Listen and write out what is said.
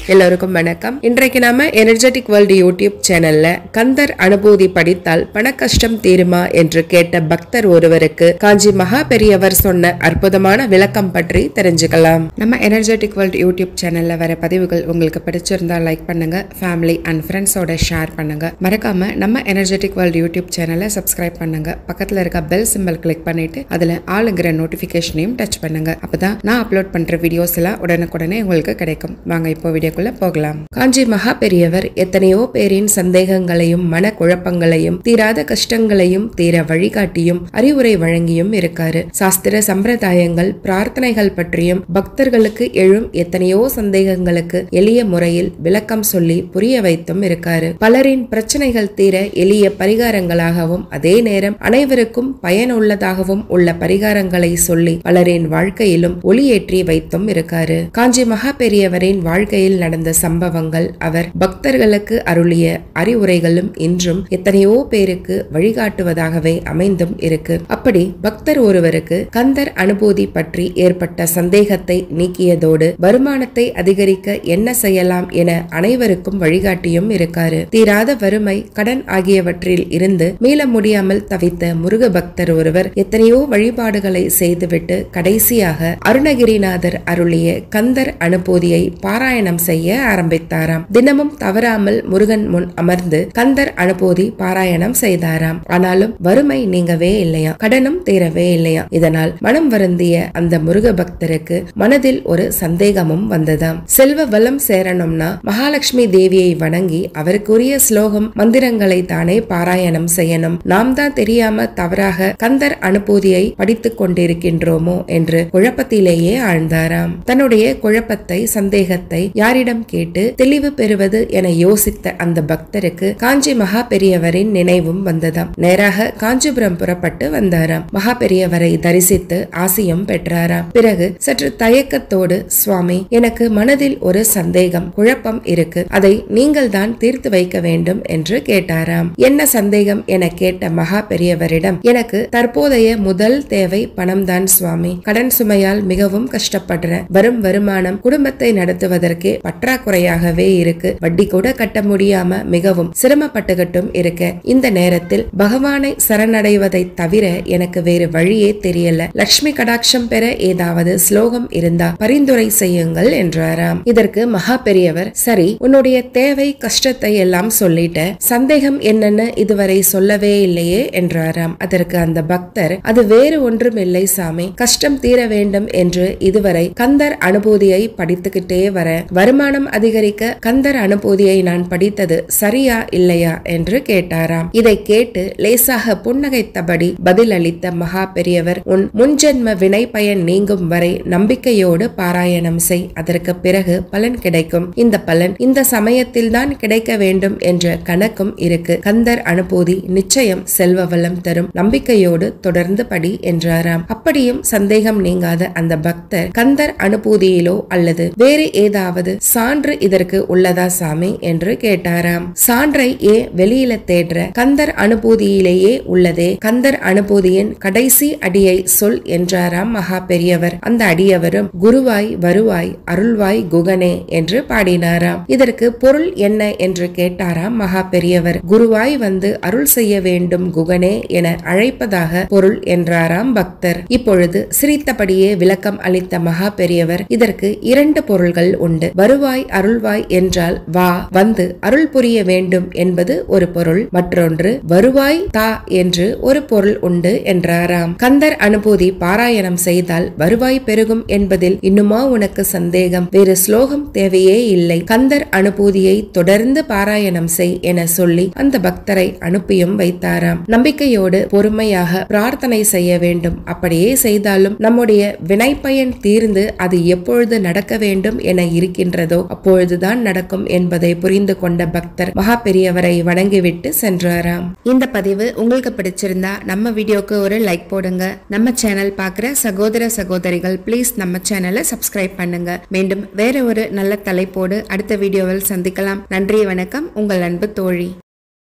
எல்லோருக்கும் வணக்கம் இன்றைக்கு நாம எனர்ஜெட்டிக் வேர்ல்டு யூடியூப் சேனல்ல கந்தர் அனுபூதி படித்தால் பண கஷ்டம் தீருமா என்று கேட்ட பக்தர் ஒருவருக்கு காஞ்சி மகா பெரியவர் சொன்ன அற்புதமான விளக்கம் பற்றி தெரிஞ்சுக்கலாம் நம்ம எனர்ஜெட்டிக் வேர்ல்டு யூடியூப் சேனல்ல வர பதிவுகள் உங்களுக்கு பிடிச்சிருந்தா லைக் பண்ணுங்க ஃபேமிலி அண்ட் ஃப்ரெண்ட்ஸோட ஷேர் பண்ணுங்க மறக்காம நம்ம எனர்ஜெட்டிக் வேர்ல்டு யூடியூப் சேனலை சப்ஸ்கிரைப் பண்ணுங்க பக்கத்துல இருக்க பெல் சிம்பல் கிளிக் பண்ணிட்டு அதுல ஆளுங்கிற நோட்டிபிகேஷனையும் டச் பண்ணுங்க அப்பதான் நான் அப்லோட் பண்ற வீடியோஸ் எல்லாம் உடனுக்குடனே உங்களுக்கு கிடைக்கும் வாங்க இப்போ வீடியோக்குள்ள போகலாம் காஞ்சி மகா பெரியவர் எத்தனையோ பேரின் சந்தேகங்களையும் மன குழப்பங்களையும் தீராத கஷ்டங்களையும் தீர வழிகாட்டியும் அறிவுரை வழங்கியும் இருக்காரு சாஸ்திர சம்பிரதாயங்கள் பிரார்த்தனைகள் பற்றியும் பக்தர்களுக்கு எழும் எத்தனையோ சந்தேகங்களுக்கு எளிய முறையில் விளக்கம் சொல்லி புரிய வைத்தும் இருக்காரு பலரின் பிரச்சனைகள் தீர எளிய பரிகாரங்களாகவும் அதே நேரம் அனைவருக்கும் பயனுள்ளதாகவும் உள்ள பரிகாரங்களை சொல்லி பலரின் வாழ்க்கையிலும் ஒளியேற்றி வைத்தும் இருக்காரு காஞ்சி மகா பெரியவரின் வாழ்க்கையில் நடந்த சம்பவங்கள் அவர் பக்தர்களுக்கு அருளிய அறிவுரைகளும் இன்றும் எத்தனையோ பேருக்கு வழிகாட்டுவதாகவே அமைந்தும் இருக்கு அப்படி பக்தர் ஒருவருக்கு கந்தர் அனுபூதி பற்றி ஏற்பட்ட சந்தேகத்தை நீக்கியதோடு வருமானத்தை அதிகரிக்க என்ன செய்யலாம் என அனைவருக்கும் வழிகாட்டியும் இருக்காரு தீராத வறுமை கடன் ஆகியவற்றில் இருந்து மீள முடியாமல் தவித்த முருக பக்தர் ஒருவர் எத்தனையோ வழிபாடுகளை செய்துவிட்டு கடைசியாக அருணகிரிநாதர் அருளிய கந்தர் அனுபூதியை பாராயணம் செய்ய ஆரம்பித்தாராம் தினமும் தவறாமல் முருகன் முன் அமர்ந்து கந்தர் அனுபூதி பாராயணம் செய்தாராம் ஆனாலும் வறுமை நீங்கவே இல்லையா கடனும் தீரவே இல்லையா இதனால் மனம் வருந்திய அந்த முருக பக்தருக்கு மனதில் ஒரு சந்தேகமும் வந்ததாம் செல்வ வளம் சேரணும்னா மகாலட்சுமி தேவியை வணங்கி அவருக்குரிய ஸ்லோகம் மந்திரங்களை தானே பாராயணம் செய்யணும் நாம் தான் தெரியாம தவறாக கந்தர் அனுபூதியை படித்துக் கொண்டிருக்கின்றோமோ என்று குழப்பத்திலேயே ஆழ்ந்தாராம் தன்னுடைய குழப்பத்தை சந்தேகத்தை யாரிடம் கேட்டு தெளிவு பெறுவது என யோசித்த அந்த பக்தருக்கு காஞ்சி மகா பெரியவரின் நினைவும் வந்ததாம் நேராக காஞ்சிபுரம் புறப்பட்டு வந்தாராம் மகா பெரியவரை தரிசித்து ஆசியம் பெற்றாராம் பிறகு சற்று தயக்கத்தோடு சுவாமி எனக்கு மனதில் ஒரு சந்தேகம் குழப்பம் இருக்கு அதை நீங்கள் தான் தீர்த்து வைக்க வேண்டும் என்று கேட்டாராம் என்ன சந்தேகம் என கேட்ட மகா பெரியவரிடம் எனக்கு தற்போதைய முதல் தேவை பணம் தான் சுவாமி கடன் சுமையால் மிகவும் கஷ்டப்படுறேன் வரும் வருமானம் குடும்பத்தை நடத்துவதற்கே பற்றாக்குறையாகவே இருக்கு வட்டி கூட கட்ட முடியாம மிகவும் சிரமப்பட்டுகிட்டும் இருக்க இந்த நேரத்தில் பகவானை சரணடைவதை தவிர எனக்கு வேறு வழியே தெரியல லட்சுமி கடாட்சம் பெற ஏதாவது ஸ்லோகம் இருந்தா பரிந்துரை செய்யுங்கள் என்றாராம் இதற்கு மகா பெரியவர் சரி உன்னுடைய தேவை கஷ்டத்தை எல்லாம் சொல்லிட்ட சந்தேகம் என்னன்னு இதுவரை சொல்லவே இல்லையே என்றாராம் அதற்கு அந்த பக்தர் அது வேறு ஒன்றும் இல்லை சாமி கஷ்டம் தீர வேண்டும் என்று இதுவரை கந்தர் அனுபூதியை படித்துக்கிட்டே வர வருமானம் அதிகரிக்க கந்தர் அனுபூதியை நான் படித்தது சரியா இல்லையா என்று கேட்டாராம் இதை கேட்டு லேசாக புன்னகைத்தபடி பதிலளித்த மகா பெரியவர் உன் முன்ஜென்ம வினை பயன் நீங்கும் வரை நம்பிக்கையோடு பாராயணம் செய் அதற்கு பிறகு பலன் கிடைக்கும் இந்த பலன் இந்த சமயத்தில் தான் கிடைக்க வேண்டும் என்ற கணக்கும் இருக்கு கந்தர் அனுபூதி நிச்சயம் செல்வ வளம் தரும் நம்பிக்கையோடு தொடர்ந்து படி என்றாராம் அப்படியும் சந்தேகம் நீங்காத அந்த பக்தர் கந்தர் அனுபூதியிலோ அல்லது வேறு ஏதாவது சான்று இதற்கு உள்ளதா சாமி என்று கேட்டாராம் சான்றை ஏன் வெளியில தேடுற கந்தர் அனுபூதியிலேயே உள்ளதே கந்தர் அனுபூதியின் கடைசி அடியை சொல் என்றாராம் மகா பெரியவர் அந்த அடியவரும் குருவாய் வருவாய் அருள்வாய் குகனே என்று பாடினாராம் இதற்கு பொருள் என்ன என்று கேட்டாராம் மகா பெரியவர் குருவாய் வந்து அருள் செய்ய வேண்டும் குகனே என அழைப்பதாக பொருள் என்றாராம் பக்தர் இப்பொழுது சிரித்தபடியே விளக்கம் அளித்த மகா பெரியவர் இதற்கு இரண்டு பொருள்கள் உண்டு வருவாய் அருள்வாய் என்றால் வா வந்து அருள் புரிய வேண்டும் என்பது ஒரு பொருள் மற்றொன்று வருவாய் தா என்று ஒரு பொருள் உண்டு என்றாராம் கந்தர் அனுபூதி பாராயணம் செய்தால் வருவாய் பெருகும் என்பதில் இன்னுமா உனக்கு சந்தேகம் வேறு ஸ்லோகம் தேவையே இல்லை கந்தர் அனுபூதியை தொடர்ந்து பாராயணம் செய் என சொல்லி அந்த பக்தரை அனுப்பியும் வைத்தாராம் நம்பிக்கையோடு பொறுமையாக பிரார்த்தனை செய்ய வேண்டும் அப்படியே செய்தாலும் நம்முடைய வினைப்பயன் தீர்ந்து அது எப்பொழுது நடக்க வேண்டும் என இருக்கின்றதோ அப்பொழுதுதான் நடக்கும் என்பதை புரிந்து கொண்ட பக்தர் மகா பெரியவரை வணங்கிவிட்டு சென்றாராம் இந்த பதிவு உங்களுக்கு பிடிச்சிருந்தா நம்ம வீடியோக்கு ஒரு லைக் போடுங்க நம்ம சேனல் பார்க்குற சகோதர சகோதரிகள் ப்ளீஸ் நம்ம சேனலை சப்ஸ்கிரைப் பண்ணுங்க மீண்டும் வேற ஒரு நல்ல தலைப்போடு அடுத்த வீடியோவில் சந்திக்கலாம் நன்றி வணக்கம் உங்கள் அன்பு தோழி